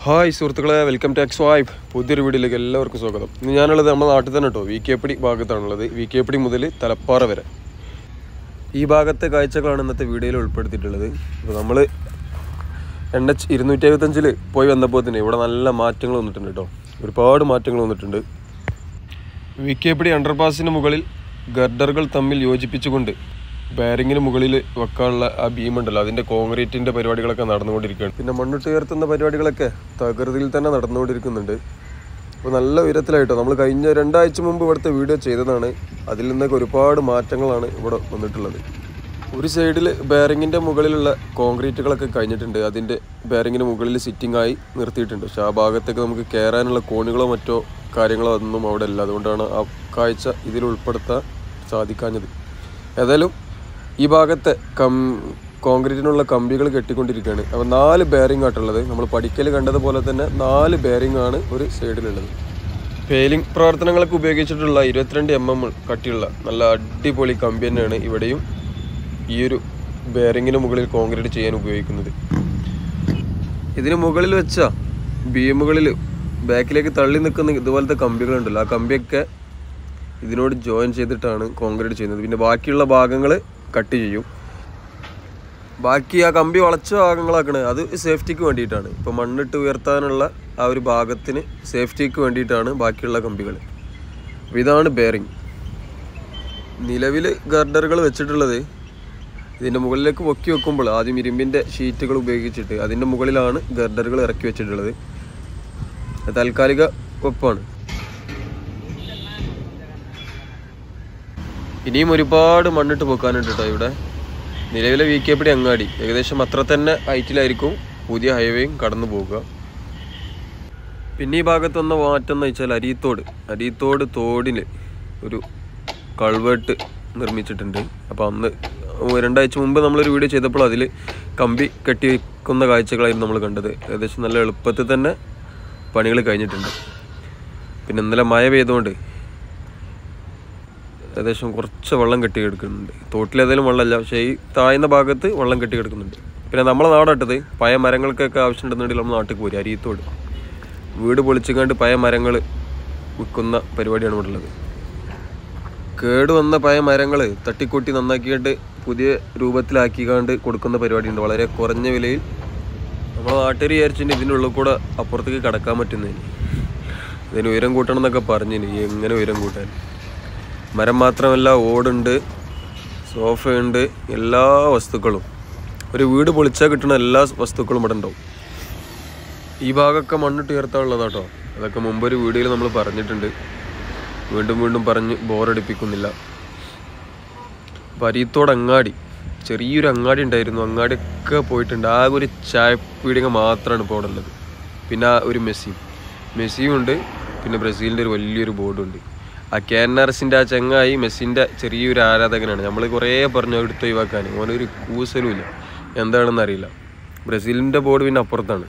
hi സുഹൃത്തുക്കളെ welcome to X vibe പുതിയൊരു വീഡിയോയിലേക്ക് എല്ലാവർക്കും സ്വാഗതം ഇന്ന് ഞാനുള്ളത് നമ്മുടെ നാട്ടിൽ തന്നെ കേട്ടോ വി കെ പടി ഭാഗത്താണുള്ളത് വി കെ പടി മുതൽ തലപ്പാറ വരെ ഈ ഭാഗത്തെ കാഴ്ചകളാണ് ഇന്നത്തെ വീഡിയോയിൽ ഉൾപ്പെടുത്തിയിട്ടുള്ളത് അപ്പോൾ നമ്മൾ എൻ എച്ച് ഇരുന്നൂറ്റി എഴുപത്തഞ്ചിൽ പോയി വന്നപ്പോൾ തന്നെ ഇവിടെ നല്ല മാറ്റങ്ങൾ വന്നിട്ടുണ്ട് കേട്ടോ ഒരുപാട് മാറ്റങ്ങൾ വന്നിട്ടുണ്ട് വി കെ പടി അണ്ടർപാസിന് മുകളിൽ ഗർഡറുകൾ തമ്മിൽ യോജിപ്പിച്ചുകൊണ്ട് ബാരിങ്ങിന് മുകളിൽ വെക്കാനുള്ള ആ ബീം ഉണ്ടല്ലോ അതിൻ്റെ കോൺക്രീറ്റിൻ്റെ പരിപാടികളൊക്കെ നടന്നുകൊണ്ടിരിക്കുകയാണ് പിന്നെ മണ്ണിട്ട് ഉയർത്തുന്ന പരിപാടികളൊക്കെ തകൃതിയിൽ തന്നെ നടന്നുകൊണ്ടിരിക്കുന്നുണ്ട് അപ്പോൾ നല്ല ഉയരത്തിലായിട്ടോ നമ്മൾ കഴിഞ്ഞ രണ്ടാഴ്ച മുമ്പ് ഇവിടുത്തെ വീഡിയോ ചെയ്തതാണ് അതിൽ നിന്നൊക്കെ ഒരുപാട് മാറ്റങ്ങളാണ് ഇവിടെ വന്നിട്ടുള്ളത് ഒരു സൈഡിൽ ബെയറിങ്ങിൻ്റെ മുകളിലുള്ള കോൺക്രീറ്റുകളൊക്കെ കഴിഞ്ഞിട്ടുണ്ട് അതിൻ്റെ ബെയറിങ്ങിന് മുകളിൽ സിറ്റിംഗ് ആയി നിർത്തിയിട്ടുണ്ട് പക്ഷേ ആ ഭാഗത്തേക്ക് നമുക്ക് കയറാനുള്ള കോണുകളോ മറ്റോ കാര്യങ്ങളോ ഒന്നും അവിടെ ഇല്ല അതുകൊണ്ടാണ് ആ കാഴ്ച ഇതിൽ ഉൾപ്പെടുത്താൻ സാധിക്കാഞ്ഞത് ഏതായാലും ഈ ഭാഗത്തെ കം കോൺക്രീറ്റിനുള്ള കമ്പികൾ കെട്ടിക്കൊണ്ടിരിക്കുകയാണ് അപ്പോൾ നാല് ബെയറിംഗ് ആയിട്ടുള്ളത് നമ്മൾ പഠിക്കൽ കണ്ടതുപോലെ തന്നെ നാല് ബെയറിംഗ് ആണ് ഒരു സൈഡിലുള്ളത് ഫെയിലിംഗ് പ്രവർത്തനങ്ങൾക്ക് ഉപയോഗിച്ചിട്ടുള്ള ഇരുപത്തിരണ്ട് എം എം കട്ടിയുള്ള നല്ല അടിപൊളി കമ്പി തന്നെയാണ് ഇവിടെയും ഈ ഒരു ബെയറിങ്ങിന് മുകളിൽ കോൺക്രീറ്റ് ചെയ്യാൻ ഉപയോഗിക്കുന്നത് ഇതിന് മുകളിൽ വെച്ച ബീമുകളിൽ ബാക്കിലേക്ക് തള്ളി നിൽക്കുന്ന ഇതുപോലത്തെ കമ്പികളുണ്ടല്ലോ ആ കമ്പിയൊക്കെ ഇതിനോട് ജോയിൻ ചെയ്തിട്ടാണ് കോൺക്രീറ്റ് ചെയ്യുന്നത് പിന്നെ ബാക്കിയുള്ള ഭാഗങ്ങൾ കട്ട് ചെയ്യും ബാക്കി ആ കമ്പി വളച്ച ഭാഗങ്ങളാക്കണ അത് സേഫ്റ്റിക്ക് വേണ്ടിയിട്ടാണ് ഇപ്പോൾ മണ്ണിട്ട് ഉയർത്താനുള്ള ആ ഒരു ഭാഗത്തിന് സേഫ്റ്റിക്ക് വേണ്ടിയിട്ടാണ് ബാക്കിയുള്ള കമ്പികൾ അപ്പോൾ ഇതാണ് ബെയറിങ് നിലവിൽ ഗർഡറുകൾ വെച്ചിട്ടുള്ളത് ഇതിൻ്റെ മുകളിലേക്ക് പൊക്കി വെക്കുമ്പോൾ ആദ്യം ഇരുമ്പിൻ്റെ ഷീറ്റുകൾ ഉപയോഗിച്ചിട്ട് അതിൻ്റെ മുകളിലാണ് ഗർഡറുകൾ ഇറക്കി വെച്ചിട്ടുള്ളത് അത് താൽക്കാലിക വെപ്പാണ് ഇനിയും ഒരുപാട് മണ്ണിട്ട് പൊക്കാനുണ്ട് കേട്ടോ ഇവിടെ നിലവിലെ വി കെ പടി അങ്ങാടി ഏകദേശം അത്ര തന്നെ ഹൈറ്റിലായിരിക്കും പുതിയ ഹൈവേയും കടന്നു പോകുക പിന്നെ ഈ ഭാഗത്ത് വന്ന മാറ്റം എന്ന് വെച്ചാൽ അരീത്തോട് അരീത്തോട് തോടിന് ഒരു കൾവേട്ട് നിർമ്മിച്ചിട്ടുണ്ട് അപ്പോൾ അന്ന് രണ്ടാഴ്ച മുമ്പ് നമ്മളൊരു വീഡിയോ ചെയ്തപ്പോൾ അതിൽ കമ്പി കെട്ടി വെക്കുന്ന കാഴ്ചകളായിരുന്നു നമ്മൾ കണ്ടത് ഏകദേശം നല്ല എളുപ്പത്തിൽ തന്നെ പണികൾ കഴിഞ്ഞിട്ടുണ്ട് പിന്നെ ഇന്നലെ മഴ പെയ്തുകൊണ്ട് ഏകദേശം കുറച്ച് വെള്ളം കെട്ടി കിടക്കുന്നുണ്ട് തോട്ടിൽ ഏതായാലും വെള്ളമില്ല പക്ഷേ ഈ താഴ്ന്ന ഭാഗത്ത് വെള്ളം കെട്ടി കിടക്കുന്നുണ്ട് പിന്നെ നമ്മളെ നാടട്ടത് പഴയ മരങ്ങൾക്കൊക്കെ ആവശ്യമുണ്ടെന്നുണ്ടെങ്കിൽ നമ്മൾ നാട്ടിൽ പോരും അരിയത്തോട് വീട് പൊളിച്ചുകൊണ്ട് പഴയ മരങ്ങൾ വിൽക്കുന്ന പരിപാടിയാണ് ഇവിടെ ഉള്ളത് കേട് വന്ന പഴയ മരങ്ങൾ തട്ടിക്കൂട്ടി നന്നാക്കിയിട്ട് പുതിയ രൂപത്തിലാക്കിക്കാണ്ട് കൊടുക്കുന്ന പരിപാടിയുണ്ട് വളരെ കുറഞ്ഞ വിലയിൽ നമ്മളെ നാട്ടുകാർ വിചാരിച്ചിട്ട് ഇതിൻ്റെ ഉള്ളിൽ കൂടെ അപ്പുറത്തേക്ക് കടക്കാൻ പറ്റുന്നതിന് ഇതിന് ഉയരം കൂട്ടണം എന്നൊക്കെ പറഞ്ഞിന് എങ്ങനെ ഉയരം കൂട്ടാൻ മരം മാത്രമല്ല ഓടുണ്ട് സോഫയുണ്ട് എല്ലാ വസ്തുക്കളും ഒരു വീട് പൊളിച്ചാൽ കിട്ടുന്ന എല്ലാ വസ്തുക്കളും ഇവിടെ ഉണ്ടാവും ഈ ഭാഗമൊക്കെ മണ്ണിട്ട് ഉയർത്താനുള്ളതാട്ടോ അതൊക്കെ മുമ്പ് ഒരു വീഡിയോയിൽ നമ്മൾ പറഞ്ഞിട്ടുണ്ട് വീണ്ടും വീണ്ടും പറഞ്ഞ് ബോറടിപ്പിക്കുന്നില്ല പരീത്തോട് അങ്ങാടി ചെറിയൊരു അങ്ങാടി ഉണ്ടായിരുന്നു അങ്ങാടിയൊക്കെ പോയിട്ടുണ്ട് ആകെ ഒരു ചായപ്പീടിക മാത്രമാണ് ഇപ്പോൾ അവിടെ ഉള്ളത് പിന്നെ ആ ഒരു മെസ്സിയും മെസ്സിയും ഉണ്ട് പിന്നെ ബ്രസീലിൻ്റെ ഒരു വലിയൊരു ബോർഡും ഉണ്ട് ആ കെ എൻ ആർ എസിൻ്റെ ആ ചങ്ങായി മെസ്സിൻ്റെ ചെറിയൊരു ആരാധകനാണ് നമ്മൾ കുറേ പറഞ്ഞു എടുത്ത് ഒഴിവാക്കാൻ ഓനൊരു കൂസലും ഇല്ല എന്താണെന്ന് അറിയില്ല ബ്രസീലിൻ്റെ ബോർഡ് പിന്നെ അപ്പുറത്താണ്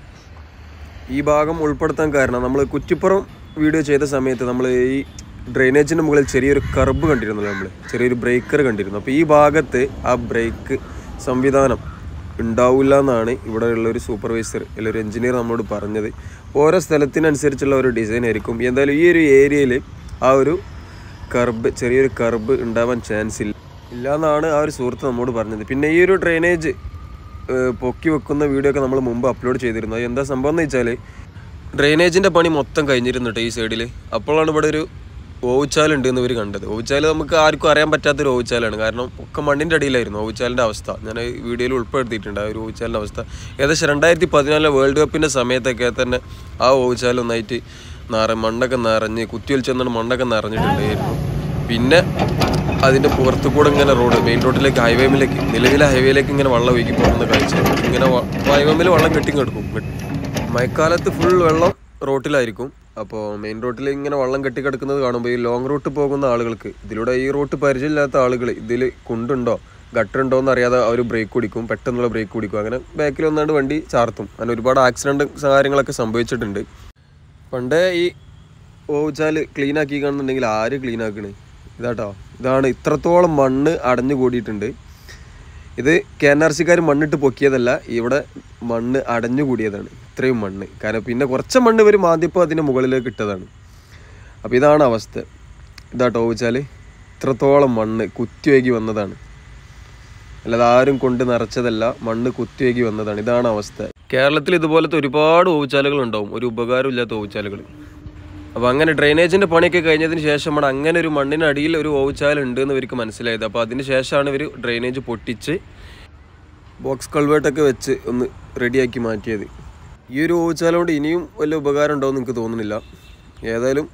ഈ ഭാഗം ഉൾപ്പെടുത്താൻ കാരണം നമ്മൾ കുറ്റിപ്പുറം വീഡിയോ ചെയ്ത സമയത്ത് നമ്മൾ ഈ ഡ്രെയിനേജിൻ്റെ മുകളിൽ ചെറിയൊരു കർബ് കണ്ടിരുന്നല്ലോ നമ്മൾ ചെറിയൊരു ബ്രേക്കർ കണ്ടിരുന്നു അപ്പോൾ ഈ ഭാഗത്ത് ആ ബ്രേക്ക് സംവിധാനം ഉണ്ടാവില്ല എന്നാണ് ഇവിടെ ഉള്ള ഒരു സൂപ്പർവൈസർ അല്ലെങ്കിൽ ഒരു എഞ്ചിനീയർ നമ്മളോട് പറഞ്ഞത് ഓരോ സ്ഥലത്തിനനുസരിച്ചുള്ള ഒരു ഡിസൈൻ ആയിരിക്കും എന്തായാലും ഈ ഒരു ഏരിയയിൽ ആ ഒരു കർബ് ചെറിയൊരു കർബ് ഉണ്ടാവാൻ ചാൻസ് ഇല്ല ഇല്ല എന്നാണ് ആ ഒരു സുഹൃത്ത് നമ്മോട് പറഞ്ഞത് പിന്നെ ഈ ഒരു ഡ്രെയിനേജ് പൊക്കി വെക്കുന്ന വീഡിയോ ഒക്കെ നമ്മൾ മുമ്പ് അപ്ലോഡ് ചെയ്തിരുന്നു അത് എന്താ സംഭവം എന്ന് വെച്ചാൽ ഡ്രെയിനേജിൻ്റെ പണി മൊത്തം കഴിഞ്ഞിരുന്നു കേട്ടോ ഈ സൈഡിൽ അപ്പോഴാണ് ഇവിടെ ഒരു ഓവുച്ചാലുണ്ട് എന്ന് ഇവർ കണ്ടത് ഓവുച്ചാൽ നമുക്ക് ആർക്കും അറിയാൻ പറ്റാത്തൊരു ഓവുച്ചാലാണ് കാരണം ഒക്കെ മണ്ണിൻ്റെ അടിയിലായിരുന്നു ഓവുച്ചാലിൻ്റെ അവസ്ഥ ഞാൻ ഈ വീഡിയോയിൽ ഉൾപ്പെടുത്തിയിട്ടുണ്ട് ആ ഒരു ഓവുച്ചാലിൻ്റെ അവസ്ഥ ഏകദേശം രണ്ടായിരത്തി പതിനാലിലെ വേൾഡ് കപ്പിൻ്റെ സമയത്തൊക്കെ തന്നെ ആ ഓവുച്ചാൽ ഒന്നായിട്ട് നിറ മണ്ണൊക്കെ നിറഞ്ഞ് കുത്തിയൊലിച്ചെന്നാണ് മണ്ണൊക്കെ നിറഞ്ഞിട്ടുണ്ടായിരുന്നു പിന്നെ അതിൻ്റെ പുറത്തു കൂടെ ഇങ്ങനെ റോഡ് മെയിൻ റോഡിലേക്ക് ഹൈവേമിലേക്ക് നിലവിലെ ഹൈവേയിലേക്ക് ഇങ്ങനെ വെള്ളം ഒഴുകി പോകുന്ന കാഴ്ച ഇങ്ങനെ ഹൈവേമിൽ വെള്ളം കെട്ടി കിടക്കും മഴക്കാലത്ത് ഫുൾ വെള്ളം റോട്ടിലായിരിക്കും അപ്പോൾ മെയിൻ റോട്ടിൽ ഇങ്ങനെ വെള്ളം കെട്ടി കിടക്കുന്നത് കാണുമ്പോൾ ഈ ലോങ് റൂട്ട് പോകുന്ന ആളുകൾക്ക് ഇതിലൂടെ ഈ റൂട്ട് പരിചയമില്ലാത്ത ആളുകൾ ഇതിൽ കുണ്ടുണ്ടോ ഗട്ടറുണ്ടോ എന്ന് അറിയാതെ അവർ ബ്രേക്ക് കുടിക്കും പെട്ടെന്നുള്ള ബ്രേക്ക് കുടിക്കും അങ്ങനെ ബാക്കിൽ വന്നാണ്ട് വണ്ടി ചാർത്തും അങ്ങനെ ഒരുപാട് ആക്സിഡൻറ്റ് കാര്യങ്ങളൊക്കെ സംഭവിച്ചിട്ടുണ്ട് പണ്ടേ ഈ ഓവുച്ചാൽ ക്ലീൻ ആക്കി കാണുന്നുണ്ടെങ്കിൽ ആര് ക്ലീൻ ആക്കണേ ഇതാട്ടോ ഇതാണ് ഇത്രത്തോളം മണ്ണ് അടഞ്ഞു കൂടിയിട്ടുണ്ട് ഇത് കെ എൻ ആർ സിക്കാർ മണ്ണിട്ട് പൊക്കിയതല്ല ഇവിടെ മണ്ണ് അടഞ്ഞുകൂടിയതാണ് ഇത്രയും മണ്ണ് കാരണം പിന്നെ കുറച്ച് മണ്ണ് ഇവർ മാന്തിയപ്പോൾ അതിൻ്റെ മുകളിലേക്ക് ഇട്ടതാണ് അപ്പോൾ ഇതാണ് അവസ്ഥ ഇതാട്ടോ വെച്ചാൽ ഇത്രത്തോളം മണ്ണ് കുത്തിവേകി വന്നതാണ് അല്ലാതെ ആരും കൊണ്ട് നിറച്ചതല്ല മണ്ണ് കുത്തിവേകി വന്നതാണ് ഇതാണ് അവസ്ഥ കേരളത്തിൽ ഇതുപോലത്തെ ഒരുപാട് ഓവുചാലുകൾ ഉണ്ടാവും ഒരു ഉപകാരമില്ലാത്ത ഓവുചാലുകൾ അപ്പോൾ അങ്ങനെ ഡ്രെയിനേജിൻ്റെ പണിയൊക്കെ കഴിഞ്ഞതിന് ശേഷമാണ് അങ്ങനെ ഒരു മണ്ണിനടിയിൽ ഒരു ഓവുചാൽ ഉണ്ട് എന്ന് ഇവർക്ക് മനസ്സിലായത് അപ്പോൾ അതിന് ശേഷമാണ് ഇവർ ഡ്രെയിനേജ് പൊട്ടിച്ച് ബോക്സ് കൾവേർട്ടൊക്കെ വെച്ച് ഒന്ന് റെഡിയാക്കി മാറ്റിയത് ഈ ഒരു ഓവുചാല കൊണ്ട് ഇനിയും വലിയ ഉപകാരം ഉണ്ടാവും എനിക്ക് തോന്നുന്നില്ല ഏതായാലും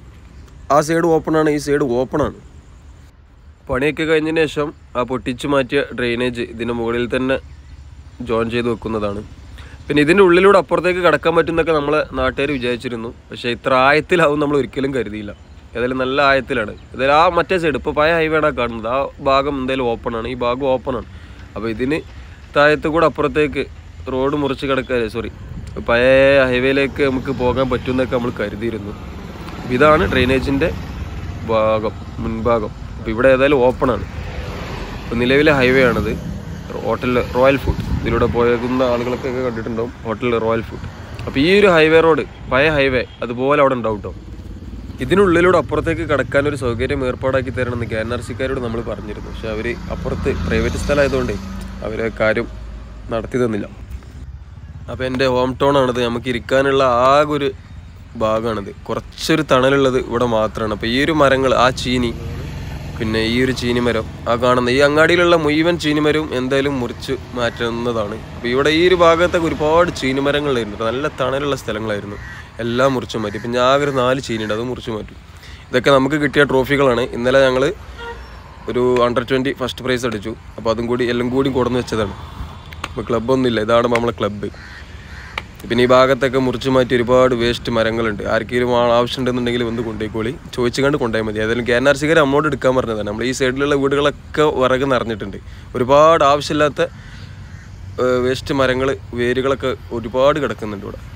ആ സൈഡ് ഓപ്പണാണ് ഈ സൈഡ് ഓപ്പണാണ് പണിയൊക്കെ കഴിഞ്ഞതിന് ശേഷം ആ പൊട്ടിച്ചു മാറ്റിയ ഡ്രെയിനേജ് ഇതിൻ്റെ മുകളിൽ തന്നെ ജോയിൻ ചെയ്ത് വെക്കുന്നതാണ് പിന്നെ ഇതിൻ്റെ ഉള്ളിലൂടെ അപ്പുറത്തേക്ക് കടക്കാൻ പറ്റുന്നൊക്കെ നമ്മളെ നാട്ടുകാർ വിചാരിച്ചിരുന്നു പക്ഷേ ഇത്ര ആയത്തിലാവും നമ്മൾ ഒരിക്കലും കരുതിയില്ല ഏതായാലും നല്ല ആയത്തിലാണ് ഏതായാലും ആ മറ്റേ സൈഡ് ഇപ്പോൾ പഴയ ഹൈവേടാ കാണുന്നത് ആ ഭാഗം എന്തായാലും ഓപ്പണാണ് ഈ ഭാഗം ഓപ്പണാണ് അപ്പോൾ ഇതിന് താഴത്ത് കൂടെ അപ്പുറത്തേക്ക് റോഡ് മുറിച്ച് കിടക്കാൻ സോറി പഴയ ഹൈവേയിലേക്ക് നമുക്ക് പോകാൻ പറ്റുമെന്നൊക്കെ നമ്മൾ കരുതിയിരുന്നു ഇതാണ് ഡ്രെയിനേജിൻ്റെ ഭാഗം മുൻഭാഗം അപ്പോൾ ഇവിടെ ഏതായാലും ഓപ്പണാണ് ഇപ്പോൾ നിലവിലെ ഹൈവേ ആണിത് ഹോട്ടൽ റോയൽ ഫുഡ് ഇതിലൂടെ പോയേക്കുന്ന ആളുകളൊക്കെ കണ്ടിട്ടുണ്ടാവും ഹോട്ടൽ റോയൽ ഫുഡ് അപ്പോൾ ഈ ഒരു ഹൈവേ റോഡ് പഴയ ഹൈവേ അതുപോലെ അവിടെ ഉണ്ടാവും കേട്ടോ ഇതിനുള്ളിലൂടെ അപ്പുറത്തേക്ക് കടക്കാൻ ഒരു സൗകര്യം ഏർപ്പാടാക്കി തരണമെന്ന് കെ എൻ ആർ സിക്കാരോട് നമ്മൾ പറഞ്ഞിരുന്നു പക്ഷെ അവർ അപ്പുറത്ത് പ്രൈവറ്റ് സ്ഥലമായതുകൊണ്ട് അവർ കാര്യം നടത്തി തന്നില്ല അപ്പോൾ എൻ്റെ ഹോം ടൗൺ ആണിത് നമുക്ക് ഇരിക്കാനുള്ള ആകെ ഒരു ഭാഗമാണിത് കുറച്ചൊരു തണലുള്ളത് ഇവിടെ മാത്രമാണ് അപ്പോൾ ഈ ഒരു മരങ്ങൾ ആ ചീനി പിന്നെ ഈ ഒരു ചീനിമരം ആ കാണുന്ന ഈ അങ്ങാടിയിലുള്ള മുഴുവൻ ചീനിമരവും എന്തായാലും മുറിച്ച് മാറ്റുന്നതാണ് അപ്പോൾ ഇവിടെ ഈ ഒരു ഭാഗത്തൊക്കെ ഒരുപാട് ചീനിമരങ്ങളായിരുന്നു നല്ല തണലുള്ള സ്ഥലങ്ങളായിരുന്നു എല്ലാം മുറിച്ച് മാറ്റി ഇപ്പം ഞാൻ ആകെ ഒരു നാല് ചീനിയുണ്ട് അത് മുറിച്ച് മാറ്റും ഇതൊക്കെ നമുക്ക് കിട്ടിയ ട്രോഫികളാണ് ഇന്നലെ ഞങ്ങൾ ഒരു അണ്ടർ ട്വൻറ്റി ഫസ്റ്റ് പ്രൈസ് അടിച്ചു അപ്പോൾ അതും കൂടി എല്ലാം കൂടി കൊടുന്ന് വെച്ചതാണ് ഇപ്പോൾ ക്ലബ്ബൊന്നുമില്ല ഇതാണ് നമ്മളെ ക്ലബ്ബ് പിന്നെ ഈ ഭാഗത്തൊക്കെ മുറിച്ച് മാറ്റി ഒരുപാട് വേസ്റ്റ് മരങ്ങളുണ്ട് ആർക്കെങ്കിലും ആ- ആവശ്യമുണ്ടെന്നുണ്ടെങ്കിൽ വന്ന് കൊണ്ടുപോയിക്കോളി ചോദിച്ചു കണ്ട് കൊണ്ടുപോയാൽ മതി ഏതായാലും കെ എൻ ആർ സിക്കാർ അമൗണ്ട് എടുക്കാൻ പറഞ്ഞതാണ് നമ്മൾ ഈ സൈഡിലുള്ള വീടുകളൊക്കെ വിറക് നിറഞ്ഞിട്ടുണ്ട് ഒരുപാട് ആവശ്യമില്ലാത്ത വേസ്റ്റ് മരങ്ങൾ വേരുകളൊക്കെ ഒരുപാട് കിടക്കുന്നുണ്ട് ഇവിടെ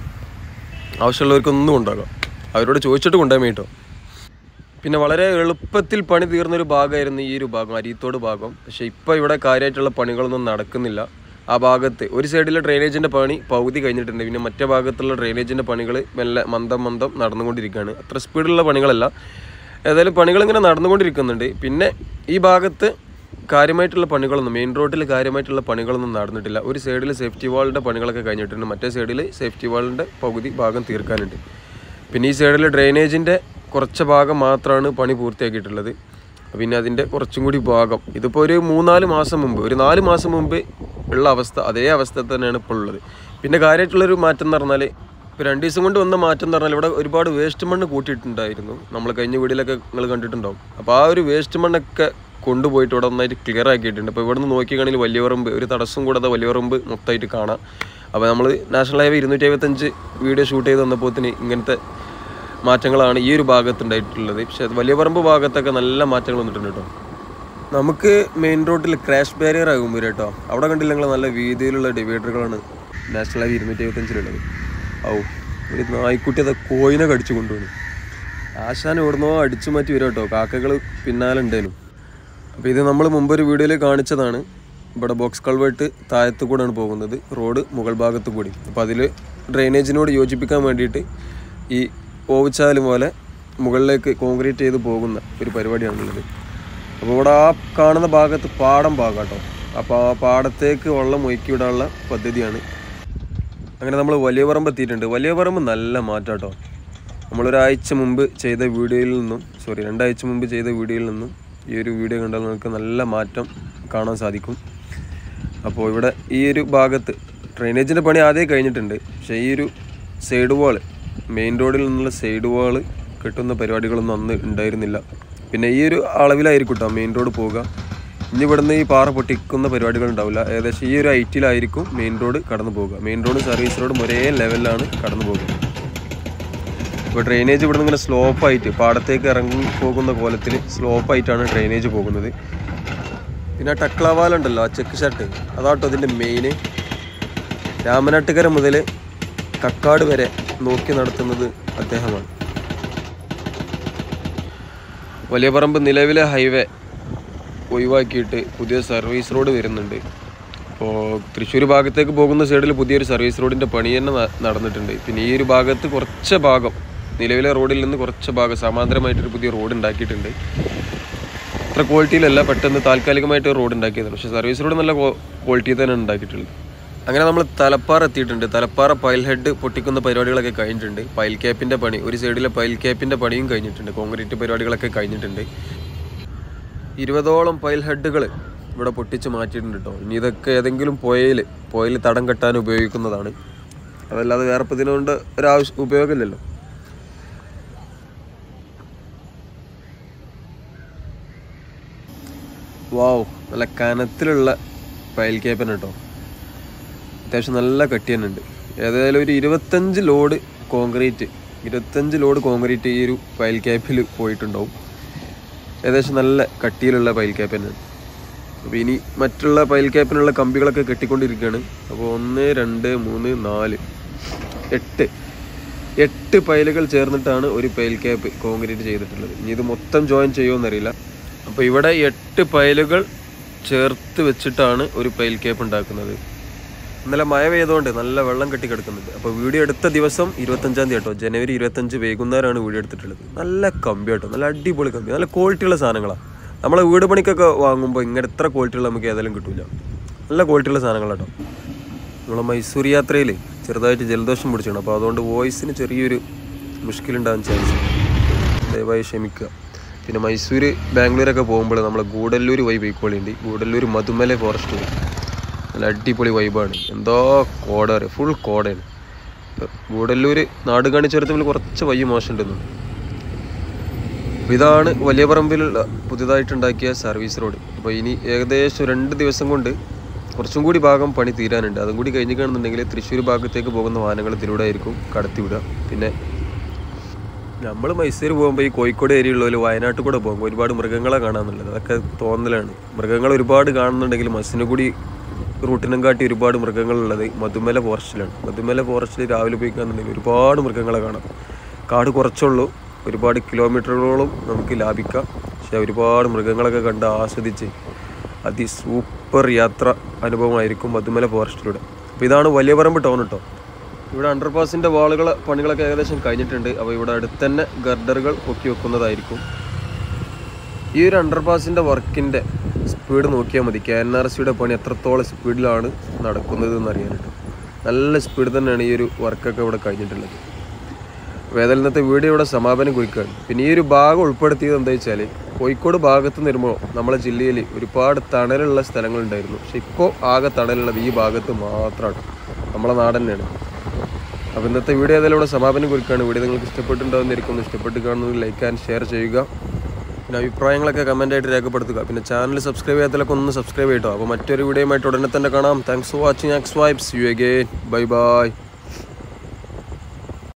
ആവശ്യമുള്ളവർക്കൊന്നും ഉണ്ടാകാം അവരോട് ചോദിച്ചിട്ട് കൊണ്ടുപോയാൽ കേട്ടോ പിന്നെ വളരെ എളുപ്പത്തിൽ പണി തീർന്നൊരു ഭാഗമായിരുന്നു ഈ ഒരു ഭാഗം അരിയത്തോട് ഭാഗം പക്ഷേ ഇപ്പോൾ ഇവിടെ കാര്യമായിട്ടുള്ള പണികളൊന്നും നടക്കുന്നില്ല ആ ഭാഗത്ത് ഒരു സൈഡിലെ ഡ്രെയിനേജിൻ്റെ പണി പകുതി കഴിഞ്ഞിട്ടുണ്ട് പിന്നെ മറ്റേ ഭാഗത്തുള്ള ഡ്രെയിനേജിൻ്റെ പണികൾ മെല്ലെ മന്ദം മന്ദം നടന്നുകൊണ്ടിരിക്കുകയാണ് അത്ര സ്പീഡിലുള്ള പണികളല്ല ഏതായാലും പണികൾ ഇങ്ങനെ നടന്നുകൊണ്ടിരിക്കുന്നുണ്ട് പിന്നെ ഈ ഭാഗത്ത് കാര്യമായിട്ടുള്ള പണികളൊന്നും മെയിൻ റോഡിൽ കാര്യമായിട്ടുള്ള പണികളൊന്നും നടന്നിട്ടില്ല ഒരു സൈഡിൽ സേഫ്റ്റി വാളിൻ്റെ പണികളൊക്കെ കഴിഞ്ഞിട്ടുണ്ട് മറ്റേ സൈഡിൽ സേഫ്റ്റി വാളിൻ്റെ പകുതി ഭാഗം തീർക്കാനുണ്ട് പിന്നെ ഈ സൈഡിൽ ഡ്രെയിനേജിൻ്റെ കുറച്ച് ഭാഗം മാത്രമാണ് പണി പൂർത്തിയാക്കിയിട്ടുള്ളത് പിന്നെ അതിൻ്റെ കുറച്ചും കൂടി ഭാഗം ഇതിപ്പോൾ ഒരു മൂന്നാല് മാസം മുമ്പ് ഒരു നാല് മാസം മുമ്പ് ഉള്ള അവസ്ഥ അതേ അവസ്ഥ തന്നെയാണ് ഇപ്പോൾ ഉള്ളത് പിന്നെ കാര്യമായിട്ടുള്ളൊരു മാറ്റം എന്ന് പറഞ്ഞാൽ ഇപ്പോൾ രണ്ട് ദിവസം കൊണ്ട് വന്ന മാറ്റം എന്ന് പറഞ്ഞാൽ ഇവിടെ ഒരുപാട് വേസ്റ്റ് മണ്ണ് കൂട്ടിയിട്ടുണ്ടായിരുന്നു നമ്മൾ കഴിഞ്ഞ വീടിലൊക്കെ നിങ്ങൾ കണ്ടിട്ടുണ്ടാവും അപ്പോൾ ആ ഒരു വേസ്റ്റ് മണ്ണൊക്കെ കൊണ്ടുപോയിട്ട് ഇവിടെ നന്നായിട്ട് ക്ലിയർ ആക്കിയിട്ടുണ്ട് അപ്പോൾ ഇവിടെ നിന്ന് നോക്കിയാണെങ്കിൽ വലിയ പറമ്പ് ഒരു തടസ്സം കൂടാതെ വലിയ പറമ്പ് മൊത്തമായിട്ട് കാണാം അപ്പോൾ നമ്മൾ നാഷണൽ ഹൈവേ ഇരുന്നൂറ്റി എഴുപത്തഞ്ച് വീഡിയോ ഷൂട്ട് ചെയ്ത് വന്നപ്പോത്തിന് ഇങ്ങനത്തെ മാറ്റങ്ങളാണ് ഈ ഒരു ഭാഗത്ത് ഉണ്ടായിട്ടുള്ളത് പക്ഷേ അത് വലിയ പറമ്പ് ഭാഗത്തൊക്കെ നല്ല മാറ്റങ്ങൾ വന്നിട്ടുണ്ട് കേട്ടോ നമുക്ക് മെയിൻ റോഡിൽ ക്രാഷ് ബാരിയർ ആകുമ്പോൾ കേട്ടോ അവിടെ കണ്ടില്ല നിങ്ങൾ നല്ല വീതിയിലുള്ള ഡിവൈഡറുകളാണ് നാഷണൽ ഹൈവേ ഇരുന്നൂറ്റി എഴുപത്തഞ്ചിലുള്ളത് ഔ ഒരു നായ്ക്കുട്ടി അത് കോയിനെ കടിച്ചു കൊണ്ടുപോകുന്നു ആശാൻ എവിടുന്നോ അടിച്ചു മാറ്റി വരും കേട്ടോ കാക്കകൾ പിന്നാലെ ഉണ്ടേനും അപ്പോൾ ഇത് നമ്മൾ മുമ്പൊരു വീഡിയോയിൽ കാണിച്ചതാണ് ഇവിടെ ബോക്സ് കൾവേർട്ട് താഴത്ത് കൂടെയാണ് പോകുന്നത് റോഡ് മുകൾ ഭാഗത്ത് കൂടി അപ്പോൾ അതിൽ ഡ്രെയിനേജിനോട് യോജിപ്പിക്കാൻ വേണ്ടിയിട്ട് ഈ ഓവുച്ചാല് പോലെ മുകളിലേക്ക് കോൺക്രീറ്റ് ചെയ്ത് പോകുന്ന ഒരു പരിപാടിയാണുള്ളത് അപ്പോൾ ഇവിടെ ആ കാണുന്ന ഭാഗത്ത് പാടം ഭാഗം കേട്ടോ അപ്പോൾ ആ പാടത്തേക്ക് വെള്ളം ഒഴുക്കി വിടാനുള്ള പദ്ധതിയാണ് അങ്ങനെ നമ്മൾ വലിയ പറമ്പ് എത്തിയിട്ടുണ്ട് വലിയ പറമ്പ് നല്ല മാറ്റം കേട്ടോ നമ്മളൊരാഴ്ച മുമ്പ് ചെയ്ത വീഡിയോയിൽ നിന്നും സോറി രണ്ടാഴ്ച മുമ്പ് ചെയ്ത വീഡിയോയിൽ നിന്നും ഈ ഒരു വീഡിയോ കണ്ടാൽ നമുക്ക് നല്ല മാറ്റം കാണാൻ സാധിക്കും അപ്പോൾ ഇവിടെ ഈ ഒരു ഭാഗത്ത് ഡ്രെയിനേജിൻ്റെ പണി ആദ്യം കഴിഞ്ഞിട്ടുണ്ട് പക്ഷേ ഈ ഒരു സൈഡ് വാള് മെയിൻ റോഡിൽ നിന്നുള്ള സൈഡ് വാള് കെട്ടുന്ന പരിപാടികളൊന്നും അന്ന് ഉണ്ടായിരുന്നില്ല പിന്നെ ഈ ഒരു അളവിലായിരിക്കും കേട്ടോ മെയിൻ റോഡ് പോവുക ഇനി ഇവിടുന്ന് ഈ പാറ പൊട്ടിക്കുന്ന പരിപാടികൾ ഉണ്ടാവില്ല ഏകദേശം ഈ ഒരു ഹൈറ്റിലായിരിക്കും മെയിൻ റോഡ് കടന്നു പോകുക മെയിൻ റോഡ് സർവീസ് റോഡും ഒരേ ലെവലിലാണ് കടന്നു പോകുക ഇപ്പോൾ ഡ്രെയിനേജ് ഇവിടെ നിന്ന് ഇങ്ങനെ സ്ലോപ്പായിട്ട് പാടത്തേക്ക് ഇറങ്ങി പോകുന്ന കോലത്തിൽ സ്ലോപ്പായിട്ടാണ് ഡ്രെയിനേജ് പോകുന്നത് പിന്നെ ആ ടക്ലാവാല ഉണ്ടല്ലോ ആ ചെക്ക് ഷർട്ട് അതാട്ടോ അതിൻ്റെ മെയിന് രാമനാട്ടുകര മുതൽ കക്കാട് വരെ നോക്കി നടത്തുന്നത് അദ്ദേഹമാണ് വലിയ പറമ്പ് നിലവിലെ ഹൈവേ ഒഴിവാക്കിയിട്ട് പുതിയ സർവീസ് റോഡ് വരുന്നുണ്ട് അപ്പോൾ തൃശ്ശൂർ ഭാഗത്തേക്ക് പോകുന്ന സൈഡിൽ പുതിയൊരു സർവീസ് റോഡിൻ്റെ പണി തന്നെ ന- നടന്നിട്ടുണ്ട് പിന്നെ ഈ ഒരു ഭാഗത്ത് കുറച്ച് ഭാഗം നിലവിലെ റോഡിൽ നിന്ന് കുറച്ച് ഭാഗം സമാന്തരമായിട്ടൊരു പുതിയ റോഡ് ഉണ്ടാക്കിയിട്ടുണ്ട് അത്ര ക്വാളിറ്റിയിലല്ല പെട്ടെന്ന് താൽക്കാലികമായിട്ട് ഒരു റോഡ് ഉണ്ടാക്കിയതാണ് പക്ഷേ സർവീസ് റോഡ് നല്ല ക്വാളിറ്റി തന്നെ ഉണ്ടാക്കിയിട്ടുള്ളത് അങ്ങനെ നമ്മൾ തലപ്പാറ എത്തിയിട്ടുണ്ട് തലപ്പാറ പൈൽ ഹെഡ് പൊട്ടിക്കുന്ന പരിപാടികളൊക്കെ കഴിഞ്ഞിട്ടുണ്ട് പൈൽ ക്യാപ്പിൻ്റെ പണി ഒരു സൈഡിലെ പൈൽ ക്യാപ്പിൻ്റെ പണിയും കഴിഞ്ഞിട്ടുണ്ട് കോൺക്രീറ്റ് പരിപാടികളൊക്കെ കഴിഞ്ഞിട്ടുണ്ട് ഇരുപതോളം പൈൽ ഹെഡുകൾ ഇവിടെ പൊട്ടിച്ച് മാറ്റിയിട്ടുണ്ട് കേട്ടോ ഇനി ഇതൊക്കെ ഏതെങ്കിലും പുഴയിൽ പുഴയിൽ തടം കെട്ടാൻ ഉപയോഗിക്കുന്നതാണ് അതല്ലാതെ വേറെ ഇപ്പം ഇതിനുകൊണ്ട് ഒരാവശ്യം ഉപയോഗമില്ലല്ലോ വാവ് നല്ല കനത്തിലുള്ള പയൽ ക്യാപ്പൻ കേട്ടോ അത്യാവശ്യം നല്ല കട്ടി തന്നെ ഉണ്ട് ഏതായാലും ഒരു ഇരുപത്തഞ്ച് ലോഡ് കോൺക്രീറ്റ് ഇരുപത്തഞ്ച് ലോഡ് കോൺക്രീറ്റ് ഈ ഒരു പയൽ ക്യാപ്പിൽ പോയിട്ടുണ്ടാവും ഏകദേശം നല്ല കട്ടിയിലുള്ള പൈൽ ക്യാപ്പ് തന്നെയാണ് അപ്പോൾ ഇനി മറ്റുള്ള പൈൽ ക്യാപ്പിനുള്ള കമ്പികളൊക്കെ കെട്ടിക്കൊണ്ടിരിക്കുകയാണ് അപ്പോൾ ഒന്ന് രണ്ട് മൂന്ന് നാല് എട്ട് എട്ട് പൈലുകൾ ചേർന്നിട്ടാണ് ഒരു പൈൽ ക്യാപ്പ് കോൺക്രീറ്റ് ചെയ്തിട്ടുള്ളത് ഇനി ഇത് മൊത്തം ജോയിൻ ചെയ്യുമെന്നറിയില്ല അപ്പോൾ ഇവിടെ എട്ട് പൈലുകൾ ചേർത്ത് വെച്ചിട്ടാണ് ഒരു പൈൽ ക്യാപ്പ് ഉണ്ടാക്കുന്നത് ഇന്നലെ മഴ പെയ്തുകൊണ്ട് നല്ല വെള്ളം കെട്ടി കിടക്കുന്നുണ്ട് അപ്പോൾ വീഡിയോ എടുത്ത ദിവസം ഇരുപത്തഞ്ചാം തീയതി കേട്ടോ ജനുവരി ഇരുപത്തഞ്ച് വൈകുന്നേരമാണ് വീഡിയോ എടുത്തിട്ടുള്ളത് നല്ല കമ്പി കേട്ടോ നല്ല അടിപൊളി കമ്പി നല്ല ക്വാളിറ്റിയുള്ള സാധനങ്ങളാണ് നമ്മളെ വീട് പണിക്കൊക്കെ വാങ്ങുമ്പോൾ ഇങ്ങനെ എത്ര ക്വാളിറ്റിയുള്ള നമുക്ക് ഏതായാലും കിട്ടില്ല നല്ല ക്വാളിറ്റിയുള്ള സാധനങ്ങളാട്ടോ നമ്മളെ മൈസൂർ യാത്രയിൽ ചെറുതായിട്ട് ജലദോഷം പിടിച്ചാണ് അപ്പോൾ അതുകൊണ്ട് വോയിസിന് ചെറിയൊരു മുഷ്കിലുണ്ടാകാൻ ചാൻസ് ദയവായി ക്ഷമിക്കുക പിന്നെ മൈസൂർ ബാംഗ്ലൂരൊക്കെ പോകുമ്പോൾ നമ്മൾ ഗൂഡല്ലൂർ വൈ ബൈക്കോളിയുണ്ട് ഗൂഡല്ലൂർ മധുമല ഫോറസ്റ്റ് നല്ല അടിപൊളി വൈബാണ് എന്തോ കോട ഫുൾ കോടയാണ് ഗൂഡല്ലൂർ നാട് കാണിച്ചുരത്തിൽ കുറച്ച് വയ്യ മോശമുണ്ടെന്നു അപ്പോൾ ഇതാണ് വലിയ പറമ്പിലുള്ള പുതിയതായിട്ടുണ്ടാക്കിയ സർവീസ് റോഡ് അപ്പോൾ ഇനി ഏകദേശം രണ്ട് ദിവസം കൊണ്ട് കുറച്ചും കൂടി ഭാഗം പണി തീരാനുണ്ട് അതും കൂടി കഴിഞ്ഞിരിക്കുകയാണെന്നുണ്ടെങ്കിൽ തൃശ്ശൂർ ഭാഗത്തേക്ക് പോകുന്ന വാഹനങ്ങൾ ഇതിലൂടെ ആയിരിക്കും കടത്തിവിടുക പിന്നെ നമ്മൾ മൈസൂർ പോകുമ്പോൾ ഈ കോഴിക്കോട് ഏരിയ ഉള്ളവർ വയനാട്ടിൽ കൂടെ പോകുമ്പോൾ ഒരുപാട് മൃഗങ്ങളെ കാണാമെന്നുള്ളത് അതൊക്കെ തോന്നലാണ് മൃഗങ്ങൾ ഒരുപാട് കാണുന്നുണ്ടെങ്കിൽ മസിനുകൂടി റൂട്ടിനും കാട്ടി ഒരുപാട് മൃഗങ്ങളുള്ളത് മധുമല ഫോറസ്റ്റിലാണ് മധുമല ഫോറസ്റ്റിൽ രാവിലെ പോയി കാണുന്നുണ്ടെങ്കിൽ ഒരുപാട് മൃഗങ്ങളെ കാണാം കാട് കുറച്ചുള്ളൂ ഒരുപാട് കിലോമീറ്ററുകളോളം നമുക്ക് ലാഭിക്കാം പക്ഷേ ഒരുപാട് മൃഗങ്ങളൊക്കെ കണ്ട് ആസ്വദിച്ച് അതി സൂപ്പർ യാത്ര അനുഭവമായിരിക്കും മധുമല ഫോറസ്റ്റിലൂടെ അപ്പോൾ ഇതാണ് വലിയ പറമ്പ് ടൗൺ കേട്ടോ ഇവിടെ അണ്ടർപാസിൻ്റെ വാളുകൾ പണികളൊക്കെ ഏകദേശം കഴിഞ്ഞിട്ടുണ്ട് അപ്പോൾ ഇവിടെ അടുത്ത് തന്നെ ഗർഡറുകൾ പൊക്കി വെക്കുന്നതായിരിക്കും ഈ ഒരു അണ്ടർപാസിൻ്റെ വർക്കിൻ്റെ സ്പീഡ് നോക്കിയാൽ മതി കെ എൻ ആർ സിയുടെ പണി എത്രത്തോളം സ്പീഡിലാണ് നടക്കുന്നത് എന്ന് അറിയാനായിട്ട് നല്ല സ്പീഡ് തന്നെയാണ് ഈ ഒരു വർക്കൊക്കെ ഇവിടെ കഴിഞ്ഞിട്ടുള്ളത് അപ്പോൾ ഏതായാലും ഇന്നത്തെ വീഡിയോ ഇവിടെ സമാപനം കുറിക്കുകയാണ് പിന്നെ ഈ ഒരു ഭാഗം ഉൾപ്പെടുത്തിയത് എന്താ വെച്ചാൽ കോഴിക്കോട് ഭാഗത്ത് നിന്ന് വരുമ്പോൾ നമ്മളെ ജില്ലയിൽ ഒരുപാട് തണലുള്ള സ്ഥലങ്ങളുണ്ടായിരുന്നു പക്ഷെ ഇപ്പോൾ ആകെ തണലുള്ളത് ഈ ഭാഗത്ത് മാത്രമാണ് നമ്മളെ നാട് തന്നെയാണ് അപ്പോൾ ഇന്നത്തെ വീഡിയോ ഏതായാലും ഇവിടെ സമാപനം കുറിക്കുകയാണ് വീഡിയോ നിങ്ങൾക്ക് ഇഷ്ടപ്പെട്ടിട്ടുണ്ടാവുന്നതായിരിക്കും ഇഷ്ടപ്പെട്ട് കാണുന്നത് ലൈക്ക് ആൻഡ് ഷെയർ ചെയ്യുക പിന്നെ അഭിപ്രായങ്ങളൊക്കെ കമൻ്റായിട്ട് രേഖപ്പെടുത്തുക പിന്നെ ചാനൽ സബ്സ്ക്രൈബ് ചെയ്യാത്തതിലൊക്കെ ഒന്ന് സബ്സ്ക്രൈബ് ചെയ്തോ അപ്പോൾ മറ്റൊരു വീഡിയോയുമായിട്ട് ഉടനെ തന്നെ കാണാം thanks for watching X vibes you again bye by